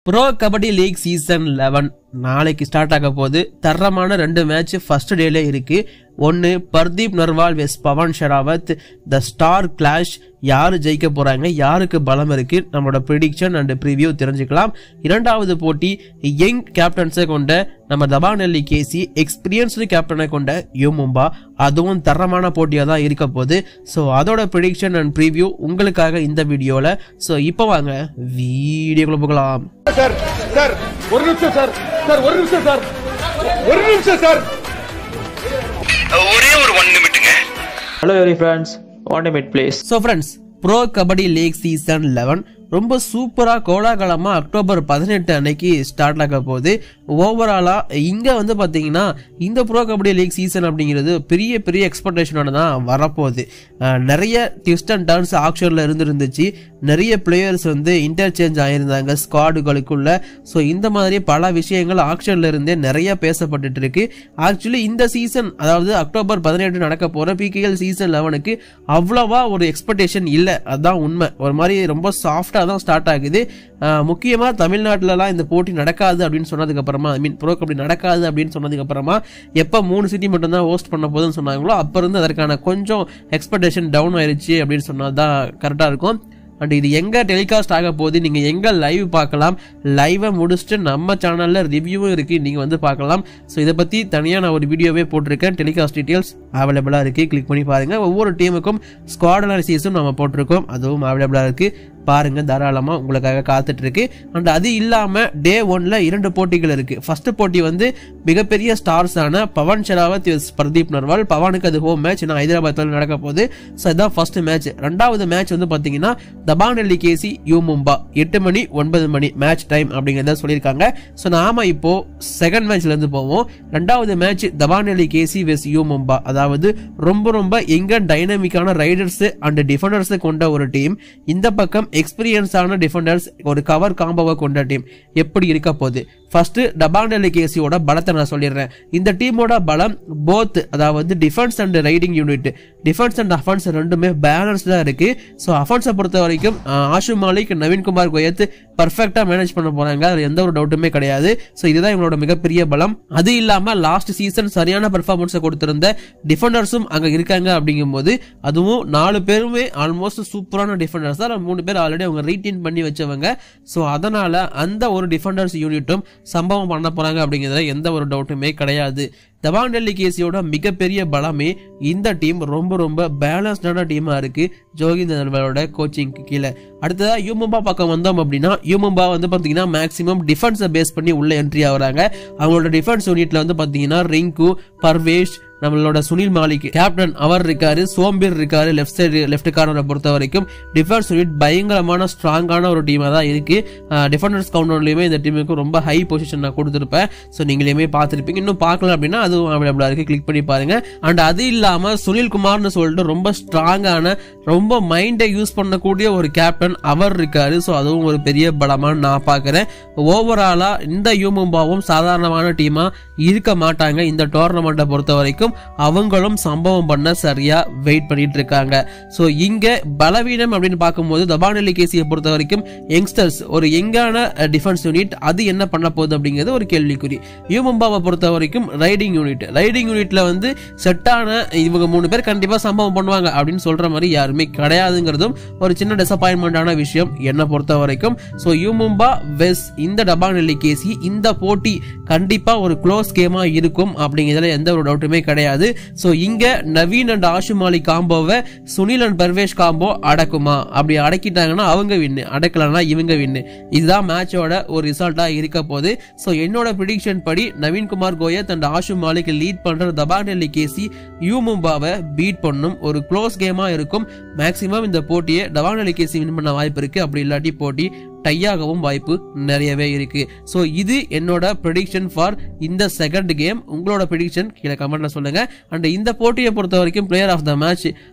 Bro kabaddi league season eleven நாளைக்கு start ஆக போகுது தரமான ரெண்டு மேட்ச் ஃபர்ஸ்ட் டேல இருக்கு ஒன்று Pardeep Narwal vs Pawan Sehrawat the star clash யாரு ஜெயிக்க போறாங்க யாருக்கு பலம் இருக்கு நம்மளோட ப்ரிடிக்ஷன் அண்ட் ப்ரிவியூ தெரிஞ்சுக்கலாம் இரண்டாவது போட்டி யங் கேப்டன்ஸை கொண்ட நம்ம தபாநெல்லி கேசி எக்ஸ்பீரியன்ஸ்டு கேப்டனை கொண்ட யூ மும்பா அதுவும் தரமான போட்டியாக தான் இருக்க போகுது ஸோ அதோட ப்ரிடிக்ஷன் அண்ட் ப்ரிவியூ உங்களுக்காக இந்த வீடியோவில் ஸோ இப்போ வாங்க வீடியோக்குள்ள போகலாம் சார் சார் ஒரு நிமிஷம் சார் சார் ஒரு நிமிஷம் சார் ஒரு நிமிஷம் சார் ஒரே ஒரு ஒன் நிமிட்டுங்க Hello, every friends. One minute, please. So friends pro kabaddi league season eleven ரொம்ப சூப்பராக கோலாகலமாக அக்டோபர் பதினெட்டு அன்னைக்கு ஸ்டார்ட் ஆக போகுது ஓவராலாக இங்கே வந்து பார்த்தீங்கன்னா இந்த ப்ரோ கபடி லீக் சீசன் அப்படிங்கிறது பெரிய பெரிய எக்ஸ்பெக்டேஷனோட தான் வரப்போகுது அஹ் நிறைய ட்விஸ்ட் அண்ட் டர்ன்ஸ் ஆக்ஷனில் இருந்துருந்துச்சு நிறைய பிளேயர்ஸ் வந்து இன்டர்சேஞ்ச் ஆயிருந்தாங்க ஸ்குவாடுகளுக்குள்ள ஸோ இந்த மாதிரி பல விஷயங்கள் ஆக்ஷன்ல இருந்தே நிறைய பேசப்பட்டுட்டு இருக்கு ஆக்சுவலி இந்த சீசன் அதாவது அக்டோபர் பதினெட்டு நடக்க போற பிகேஎல் சீசன் லெவனுக்கு அவ்வளவா ஒரு எக்ஸ்பெக்டேஷன் இல்லை அதுதான் உண்மை ஒரு மாதிரி ரொம்ப சாஃப்டாக தான் ஸ்டார்ட் ஆகுது ஆஹ் முக்கியமா தமிழ்நாட்டிலலாம் இந்த போட்டி நடக்காது அப்படின்னு சொன்னதுக்கு அப்புறமா ஐ மீன் ப்ரோ கபடி நடக்காது அப்படின்னு சொன்னதுக்கு அப்புறமா எப்போ மூணு சிட்டி மட்டும் தான் ஹோஸ்ட் பண்ண போதுன்னு சொன்னாங்களோ அப்போ இருந்து அதற்கான கொஞ்சம் எக்ஸ்பெக்டேஷன் டவுன் ஆயிருச்சு அப்படின்னு சொன்னா தான் கரெக்டாக இருக்கும் அண்ட் இது எங்கே டெலிகாஸ்ட் ஆக போகுது நீங்கள் எங்கே லைவ் பார்க்கலாம் லைவை முடிச்சுட்டு நம்ம சேனலில் ரிவ்யூவும் இருக்குது நீங்கள் வந்து பார்க்கலாம் ஸோ இதை பற்றி தனியாக நான் ஒரு வீடியோவே போட்டிருக்கேன் டெலிகாஸ்ட் டீட்டெயில்ஸ் அவைலபிளாக இருக்குது கிளிக் பண்ணி பாருங்கள் ஒவ்வொரு டீமுக்கும் ஸ்குவாட் அனாலிசிஸும் நம்ம போட்டிருக்கோம் அதுவும் அவைலபிளாக இருக்குது பாருங்க தாராளமாக உங்களுக்காக காத்துட்டு இருக்கு அண்ட் அது இல்லாமல் டே ஒன்ல இரண்டு போட்டிகள் இருக்கு ஃபர்ஸ்ட் போட்டி வந்து மிகப்பெரிய ஸ்டார்ஸான பவன் ஷெராவத் vs பிரதீப் நர்வால் பவனுக்கு அது ஹோம் மேட்ச் நான் ஹைதராபாத்தில் நடக்க போகுது ஸோ இதுதான் ஃபர்ஸ்ட் மேட்ச் ரெண்டாவது மேட்ச் வந்து பார்த்தீங்கன்னா தபானல்லி கேசி யூ மும்பா எட்டு மணி ஒன்பது மணி மேட்ச் டைம் அப்படிங்கிறத சொல்லியிருக்காங்க ஸோ நாம இப்போ செகண்ட் மேட்ச்ல இருந்து போவோம் ரெண்டாவது மேட்ச் தபானல்லி கேசி வெஸ் யூ மும்பா அதாவது ரொம்ப ரொம்ப எங்க டைனமிக்கான ரைடர்ஸ் அண்ட் டிஃபெண்டர்ஸ் கொண்ட ஒரு டீம் இந்த பக்கம் எக்ஸ்பீரியன்ஸான டிஃபெண்டர்ஸ் ஒரு கவர் காம்போவை கொண்ட டீம் எப்படி இருக்க போகுது ஃபர்ஸ்ட் டபாண்டலி கேசியோட பலத்தை நான் சொல்லிடுறேன் இந்த டீமோட பலம் போத் அதாவது defence and raiding unit defence and offence ரெண்டுமே பேலன்ஸ்டாக இருக்கு ஸோ அஃபென்ஸை பொறுத்த வரைக்கும் ஆஹ், ஆஷு மாலிக் நவீன்குமார் கோயத் பர்ஃபெக்டாக மேனேஜ் பண்ண போறாங்க அதுல எந்த ஒரு டவுட்டுமே கிடையாது ஸோ இதுதான் இவங்களோட மிகப்பெரிய பலம் அது இல்லாம லாஸ்ட் சீசன் சரியான பெர்ஃபார்மன்ஸை கொடுத்திருந்த டிஃபெண்டர்ஸும் அங்க இருக்காங்க அப்படிங்கும்போது அதுவும் நாலு பேருமே ஆல்மோஸ்ட் சூப்பரான டிஃபெண்டர்ஸ் தான் மூணு பேர் ஆல்ரெடி அவங்க ரீட்டைன் பண்ணி வச்சவங்க ஸோ அதனால அந்த ஒரு டிஃபெண்டர்ஸ் யூனிட்டும் சம்பவம் பண்ண போறாங்க அப்படிங்கிறதுல எந்த ஒரு டவுட்டுமே கிடையாது தவான் டெல்லி கேசியோட மிகப்பெரிய பலமே இந்த டீம் ரொம்ப ரொம்ப பேலன்ஸ்டான டீமா இருக்கு ஜோகிந்த நர்வாலோட கோச்சிங்க்கு கீழே அடுத்ததா யூமும்பா பக்கம் வந்தோம் அப்படின்னா யூமும்பா வந்து பாத்தீங்கன்னா மேக்ஸிமம் டிஃபென்ஸை பேஸ் பண்ணி உள்ள என்ட்ரி ஆகுறாங்க அவங்களோட டிஃபென்ஸ் யூனிட்ல வந்து பாத்தீங்கன்னா ரிங்கு பர்வேஷ் நம்மளோட சுனில் மாலிக் கேப்டன் அவர் இருக்காரு சோம்பீர் இருக்காரு லெஃப்ட் சைடு லெஃப்ட் கார்னரை பொறுத்த வரைக்கும் டிஃபென்ஸ் யூனிட் பயங்கரமான ஸ்ட்ராங்கான ஒரு டீமாக தான் இருக்கு டிஃபெண்டர்ஸ் கவுண்டர்லையுமே இந்த டீமுக்கு ரொம்ப ஹை பொசிஷன் நான் கொடுத்துருப்பேன் ஸோ நீங்களுமே பார்த்துருப்பீங்க இன்னும் பார்க்கல அப்படின்னா அதுவும் அவைலபிளாக இருக்கு கிளிக் பண்ணி பாருங்க அண்ட் அது இல்லாம சுனில் குமார்னு சொல்லிட்டு ரொம்ப ஸ்ட்ராங்கான ரொம்ப மைண்டை யூஸ் பண்ணக்கூடிய ஒரு கேப்டன் அவர் இருக்காரு ஸோ அதுவும் ஒரு பெரிய பலமான்னு நான் பார்க்குறேன் ஓவராலா இந்த யூமும்பாவும் சாதாரணமான டீமா இருக்க மாட்டாங்க இந்த டோர்னமெண்ட்டை பொறுத்த வரைக்கும் அவங்களும் சம்பவம் பண்ண சரியா வெயிட் பண்ணிட்டு இருக்காங்க ஸோ இங்க பலவீனம் அப்படின்னு பார்க்கும்போது தபானலி கேசியை பொறுத்த வரைக்கும் யங்ஸ்டர்ஸ் ஒரு யங்கான டிஃபென்ஸ் யூனிட் அது என்ன பண்ண போகுது அப்படிங்கிறது ஒரு கேள்விக்குறி யூமும்பாவை பொறுத்த வரைக்கும் ரைடிங் யூனிட் ரைடிங் யூனிட்ல வந்து செட்டான இவங்க மூணு பேர் கண்டிப்பா சம்பவம் பண்ணுவாங்க அப்படின்னு சொல்ற மாதிரி யாருமே கிடையாதுங்கிறதும் ஒரு சின்ன டிசப்பாயின்மெண்டான விஷயம் என்னை பொறுத்த வரைக்கும் ஸோ யூமும்பா வெஸ் இந்த டபானல்லி கேசி இந்த போட்டி கண்டிப்பா ஒரு க்ளோஸ் கேமா இருக்கும் அப்படிங்கிறதுல எந்த ஒரு டவுட்டுமே கிடையாது ஸோ இங்க நவீன் அண்ட் ஆஷுமாலி காம்போவை சுனில் அண்ட் பர்வேஷ் காம்போ அடக்குமா அப்படி அடக்கிட்டாங்கன்னா அவங்க வின்னு அடக்கலன்னா இவங்க வின்னு இதுதான் மேட்சோட ஒரு ரிசல்ட்டா இருக்க போகுது ஸோ என்னோட ப்ரிடிக்ஷன் படி நவீன்குமார் கோயத் அண்ட் ஆஷு மாலிக் லீட் பண்ற தபானல்லி கேசி யூ மும்பாவை பீட் பண்ணும் ஒரு க்ளோஸ் கேமா இருக்கும் மேக்ஸிமம் இந்த போட்டியை டவானலி கேசி வின் பண்ண வாய்ப்பு இருக்கு அப்படி இல்லாட்டி போட்டி டையாகவும் வாய்ப்பு நிறையவே இருக்கு ஸோ இது என்னோட ப்ரெடிக்ஷன் ஃபார் இந்த செகண்ட் கேம் உங்களோட ப்ரெடிக்ஷன் கீழே கமெண்ட்ல சொல்லுங்க அண்ட் இந்த போட்டியை பொறுத்த வரைக்கும் player of the match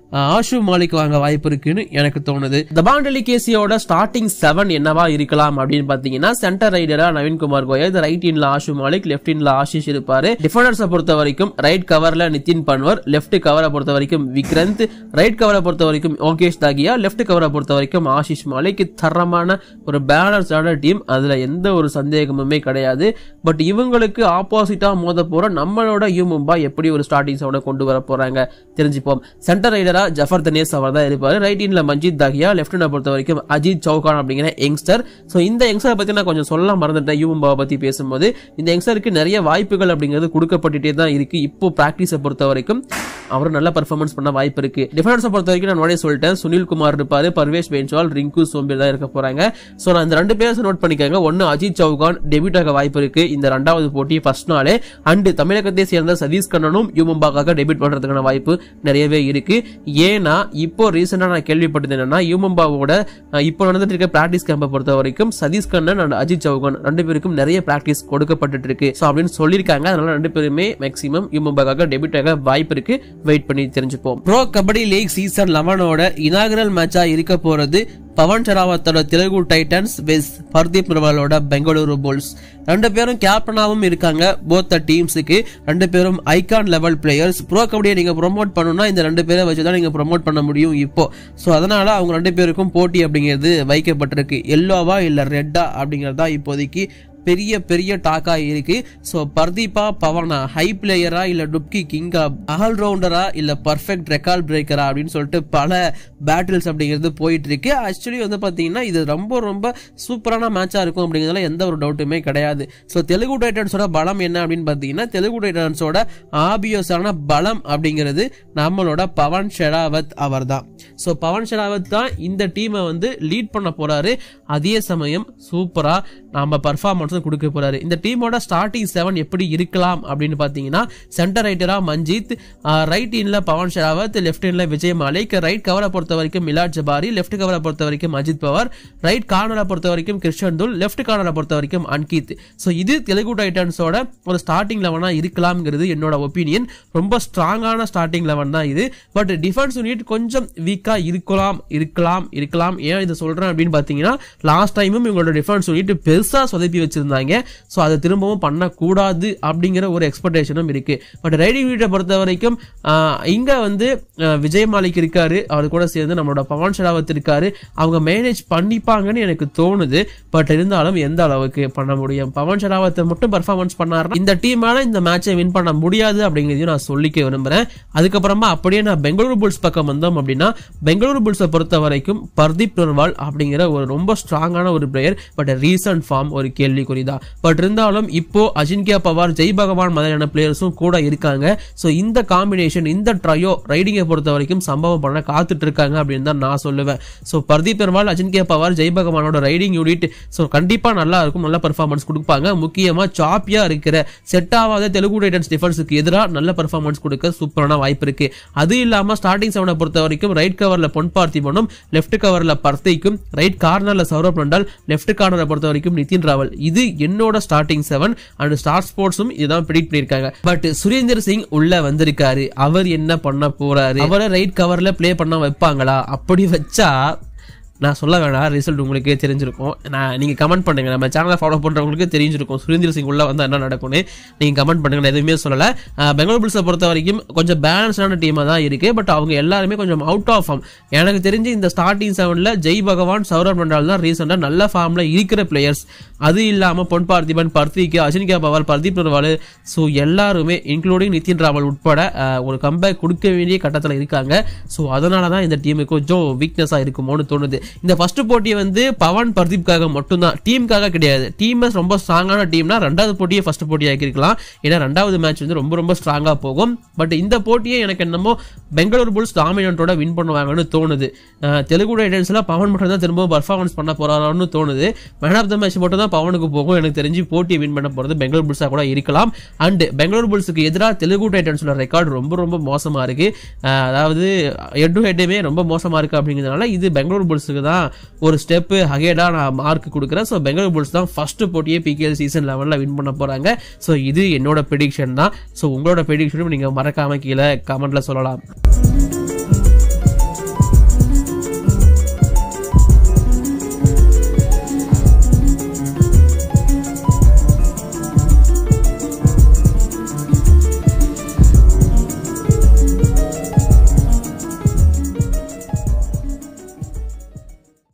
ah, Ashu Malik வாங்க வாய்ப்பு இருக்குன்னு எனக்கு தோணுது தபான் டெலிகேசியோட ஸ்டார்டிங் செவன் என்னவா இருக்கலாம் அப்படின்னு பாத்தீங்கன்னா சென்டர் ரைடரா நவீன்குமார் கோயல் ரைட் இன்ல ஆஷு மாலிக் லெஃப்ட் இன்ல ஆஷிஷ் இருப்பாரு டிஃபெண்டர்ஸை பொறுத்த வரைக்கும் ரைட் கவர்ல நிதின் பன்வர் லெஃப்ட் கவரை பொறுத்த வரைக்கும் விக்ரந்த் ரைட் கவரை பொறுத்த வரைக்கும் யோகேஷ் தாகியா லெஃப்ட் கவரை பொறுத்த வரைக்கும் ஆஷிஷ் மாலிக் தரமான ஒரு பேலன்ஸ்டான டீம் அதுல எந்த ஒரு சந்தேகமுமே கிடையாது பட் இவங்களுக்கு ஆப்போசிட்டா மோத போற நம்மளோட யூ மும்பா எப்படி ஒரு ஸ்டார்டிங் சவுண்டை கொண்டு வர போறாங்க தெரிஞ்சுப்போம் சென்டர் ரைடரா ஜஃபர் தனேஸ் அவர் தான் இருப்பாரு ரைட் இன்ல மஞ்சித் தாகியா லெஃப்ட் பொறுத்த வரைக்கும் அஜித் சௌகான் அப்படிங்கிற யங்ஸ்டர் ஸோ இந்த யங்ஸ்டரை பத்தி நான் கொஞ்சம் சொல்ல மறந்துட்டேன் யூ மும்பாவை பத்தி பேசும்போது இந்த யங்ஸ்டருக்கு நிறைய வாய்ப்புகள் அப்படிங்கிறது கொடுக்கப்பட்டுட்டே தான் இருக்கு இப்போ பிராக்டிஸை பொறுத்த வரைக்கும் அவர் நல்ல பெர்ஃபார்மன்ஸ் பண்ண வாய்ப்பு இருக்கு டிஃபென்ஸை பொறுத்த வரைக்கும் நான் முன்னாடியே சொல்லிட்டேன் சுனில் குமார் இருப்பாரு பர்வேஷ் பென்சால் ரிங்கு சோம்பிர் தான் இருக்க போறாங்க ஸோ நான் இந்த ரெண்டு பேரும் நோட் பண்ணிக்கோங்க ஒன்னு அஜித் சௌகான் டெபியூட் ஆக வாய்ப்பு இருக்கு இந்த ரெண்டாவது போட்டி ஃபர்ஸ்ட் நாளே அண்டு தமிழகத்தை சேர்ந்த சதீஷ் கண்ணனும் யூமும்பாக்காக டெபியூட் பண்றதுக்கான வாய்ப்பு நிறையவே இருக்கு ஏன்னா இப்போ ரீசெண்டா நான் கேள்விப்பட்டது என்னன்னா யூமும்பாவோட அஹ், இப்போ நடந்துட்டு இருக்க பிராக்டிஸ் கேம்பை பொறுத்த வரைக்கும் சதீஷ் கண்ணன் அண்ட் அஜித் சௌகான் ரெண்டு பேருக்கும் நிறைய பிராக்டிஸ் கொடுக்கப்பட்டு இருக்கு ஸோ அப்படின்னு சொல்லியிருக்காங்க அதனால ரெண்டு பேருமே மேக்ஸிமம் யூமும்பாக்காக டெபியூட் ஆக வாய்ப்பு இருக்கு வெயிட் பண்ணி தெரிஞ்சுப்போம் ப்ரோ கபடி லீக் சீசன் லெவனோட இனாகரல் மேட்சா இருக்க போறது பவன் ஷராவத்தோட தெலுங்கு டைட்டன்ஸ் வெஸ் பர்தீப் நிர்வாலோட பெங்களூரு புல்ஸ் ரெண்டு பேரும் கேப்டனாவும் இருக்காங்க போத்த டீம்ஸுக்கு ரெண்டு பேரும் ஐகான் லெவல் பிளேயர்ஸ் ப்ரோ கபடியை நீங்க ப்ரோமோட் பண்ணணும்னா இந்த ரெண்டு பேரை வச்சு தான் நீங்க ப்ரோமோட் பண்ண முடியும் இப்போ ஸோ அதனால அவங்க ரெண்டு பேருக்கும் போட்டி அப்படிங்கிறது வைக்கப்பட்டிருக்கு எல்லோவா இல்ல ரெட்டா அப்படிங்கிறது தான் இப்போதைக்கு பெரிய பெரிய டாக்கா இருக்கு ஸோ பர்தீபா பவனா ஹை பிளேயரா இல்ல டுப்கி கிங்கா ஆல் ரவுண்டரா இல்ல பர்ஃபெக்ட் ரெக்கார்ட் பிரேக்கரா அப்படின்னு சொல்லிட்டு பல பேட்டில்ஸ் அப்படிங்கிறது போயிட்டு இருக்கு ஆக்சுவலி வந்து பாத்தீங்கன்னா இது ரொம்ப ரொம்ப சூப்பரான மேட்சா இருக்கும் அப்படிங்கிறதுல எந்த ஒரு டவுட்டுமே கிடையாது ஸோ தெலுங்கு டைட்டன்ஸோட பலம் என்ன அப்படின்னு பாத்தீங்கன்னா தெலுங்கு டைட்டன்ஸோட ஆபியஸான பலம் அப்படிங்கிறது நம்மளோட பவன் ஷெராவத் அவர் தான் ஸோ பவன் ஷெராவத் தான் இந்த டீமை வந்து லீட் பண்ண போறாரு அதே சமயம் சூப்பரா நாம பர்ஃபார்மன்ஸும் கொடுக்க போறாரு இந்த டீமோட ஸ்டார்டிங் செவன் எப்படி இருக்கலாம் அப்படின்னு பாத்தீங்கன்னா சென்டர் ரைட்டரா மஞ்சித் ரைட் இன்ல பவன் ஷெராவத் லெஃப்ட் இன்ல விஜய் மாலிக் ரைட் கவரை பொறுத்த வரைக்கும் மிலாட் ஜபாரி லெஃப்ட் கவரை பொறுத்த வரைக்கும் அஜித் பவார் ரைட் கார்னரை பொறுத்த வரைக்கும் கிருஷ்ணன் துல் லெஃப்ட் கார்னரை பொறுத்த வரைக்கும் அன்கித் ஸோ இது தெலுங்கு டைட்டன்ஸோட ஒரு ஸ்டார்டிங் லெவனா இருக்கலாம்ங்கிறது என்னோட ஒப்பீனியன் ரொம்ப ஸ்ட்ராங்கான ஸ்டார்டிங் லெவன் தான் இது பட் டிஃபென்ஸ் யூனிட் கொஞ்சம் வீக்கா இருக்கலாம் இருக்கலாம் இருக்கலாம் ஏன் இதை சொல்றேன் அப்படின்னு பாத்தீங்கன்னா லாஸ்ட் டைமும் இவங்களோட டிஃபென்ஸ் யூனிட் பெருசா சொதப்பி வச்சிருந்தாங்க ஸோ அதை திரும்பவும் பண்ணக்கூடாது அப்படிங்கிற ஒரு எக்ஸ்பெக்டேஷனும் இருக்கு பட் ரைடிங் யூனிட்டை பொறுத்த வரைக்கும் ஆஹ், இங்க வந்து ஆஹ், விஜய் மாலிக் இருக்காரு அவர் கூட சேர்ந்து நம்மளோட பவன் ஷெராவத் இருக்காரு அவங்க மேனேஜ் பண்ணிப்பாங்கன்னு எனக்கு தோணுது பட் இருந்தாலும் எந்த அளவுக்கு பண்ண முடியும் பவன் ஷெராவத்தை மட்டும் பர்ஃபார்மன்ஸ் பண்ணாருன்னா இந்த டீமால இந்த மேட்சை வின் பண்ண முடியாது அப்படிங்கிறதையும் நான் சொல்லிக்க விரும்புறேன் அதுக்கப்புறமா அப்படியே நான் பெங்களூரு புல்ஸ் பக்கம் வந்தோம் அப்படின்னா பெங்களூரு புல்ஸை பொறுத்த வரைக்கும் பர்தீப் நர்வால் அப்படிங்கிற ஒரு ரொம்ப ஸ்ட்ராங்கான ஒரு பிளேயர் பட் ரீசன்ட் ஃபார்ம் ஒரு கேள்விக்குறிதான் பட் இருந்தாலும் இப்போ அஜின்கியா பவார் ஜெய் பகவான் மாதிரியான பிளேயர்ஸும் கூட இருக்காங்க ஸோ இந்த காம்பினேஷன் இந்த ட்ரையோ ரைடிங்கை பொறுத்த வரைக்கும் சம்பவம் பண்ண காத்துட்டு இருக்காங்க அப்படின்னு தான் நான் சொல்லுவேன் ஸோ பர்தீப் நர்வால் அஜின்கியா பவார் ஜெய் பகவானோட ரைடிங் யூனிட் ஸோ கண்டிப்பா நல்லா இருக்கும் நல்ல பெர்ஃபார்மன்ஸ் கொடுப்பாங்க முக்கியமா சாப்பியா இருக்கிற செட் ஆகாத தெலுங்கு டைட்டன்ஸ் டிஃபென்ஸுக்கு எதிராக நல்ல பெர்ஃபார்மன்ஸ் கொடுக்க சூப்பரான வாய்ப்பு இருக்கு அது இல்லாம ஸ்டார்டிங் செவனை பொறுத்த வரைக்கும் ரைட் கவர்ல பொன் பார்த்திபனும் லெஃப்ட் கவர்ல பர்த்தைக்கும் ரைட் கார்னர்ல சௌரப் நண்டால் லெஃப்ட் கார்னரை பொறுத்த வரைக்கும் நிதின் ராவல் இது என்னோட ஸ்டார்டிங் செவன் அண்ட் ஸ்டார் ஸ்போர்ட்ஸும் இதுதான் ப்ரிடிக்ட் பண்ணியிருக்காங்க பட் சுரேந்தர் சிங் உள்ள வந்திருக்காரு அவர் என்ன பண்ண போறாரு அவரை ரைட் கவர்ல ப்ளே பண்ண வைப்பாங்களா அப்படி வச்சா நான் சொல்ல வேணாம் ரிசல்ட் உங்களுக்கே தெரிஞ்சிருக்கும் நான் நீங்கள் கமெண்ட் பண்ணுங்க நம்ம சேனலை ஃபாலோ பண்ணுறவங்களுக்கு தெரிஞ்சிருக்கும் சுரேந்திர சிங் உள்ள வந்து என்ன நடக்கும்னு நீங்கள் கமெண்ட் பண்ணுங்க நான் எதுவுமே சொல்லலை பெங்களூர் புல்ஸை பொறுத்த வரைக்கும் கொஞ்சம் பேலன்ஸ்டான டீமாக தான் இருக்கு பட் அவங்க எல்லாருமே கொஞ்சம் அவுட் ஆஃப் ஃபார்ம் எனக்கு தெரிஞ்சு இந்த ஸ்டார்டிங் செவனில் ஜெய் பகவான் சௌரவ் மண்டால் தான் ரீசெண்டாக நல்ல ஃபார்மில் இருக்கிற பிளேயர்ஸ் அது இல்லாமல் பொன் பார்த்திபன் பர்த்திகா அஜினிகா பவால் பர்தீப் நர்வால் ஸோ எல்லாருமே இன்க்ளூடிங் நிதின் ராவல் உட்பட அஹ், ஒரு கம்பேக் கொடுக்க வேண்டிய கட்டத்தில் இருக்காங்க ஸோ அதனால தான் இந்த டீமுக்கு கொஞ்சம் வீக்னஸாக இருக்குமோன்னு தோணுது இந்த ஃபர்ஸ்ட் போட்டி வந்து பவன் பர்தீப்காக மட்டும்தான் டீமுக்காக கிடையாது டீம் ரொம்ப ஸ்ட்ராங்கான டீம்னா ரெண்டாவது போட்டியை ஃபர்ஸ்ட் போட்டி ஆக்கிருக்கலாம் ஏன்னா ரெண்டாவது மேட்ச் வந்து ரொம்ப ரொம்ப ஸ்ட்ராங்காக போகும் பட் இந்த போட்டியை எனக்கு என்னமோ பெங்களூர் புல்ஸ் டாமினண்டோட வின் பண்ணுவாங்கன்னு தோணுது அஹ், தெலுங்கு டைட்டன்ஸ்ல பவன் மட்டும் தான் திரும்ப பர்ஃபார்மன்ஸ் பண்ண போறாரான்னு தோணுது மேன் ஆஃப் த மேட்ச் மட்டும் தான் பவனுக்கு போகும் எனக்கு தெரிஞ்சு போட்டியை வின் பண்ண போறது பெங்களூர் புல்ஸா கூட இருக்கலாம் அண்ட் பெங்களூர் புல்ஸுக்கு எதிராக தெலுங்கு டைட்டன்ஸோட ரெக்கார்டு ரொம்ப ரொம்ப மோசமா இருக்கு அஹ், அதாவது ஹெட் டு ஹெட்டுமே ரொம்ப மோசமா இருக்கு அப்படிங்கிறதுனால இது பெங்களூர் புல்ஸுக்கு தான் ஒரு ஸ்டெப் ஹகேடா நான் மார்க் கொடுக்குறேன் ஸோ பெங்களூர் புல்ஸ் தான் ஃபர்ஸ்ட் போட்டியே பிகேஎல் சீசன் லெவலில் வின் பண்ண போறாங்க ஸோ இது என்னோட ப்ரெடிக்ஷன் தான் ஸோ உங்களோட ப்ரெடிக்ஷனும் நீங்க மறக்காம கீழே கமெண்ட்ல சொல்லலாம்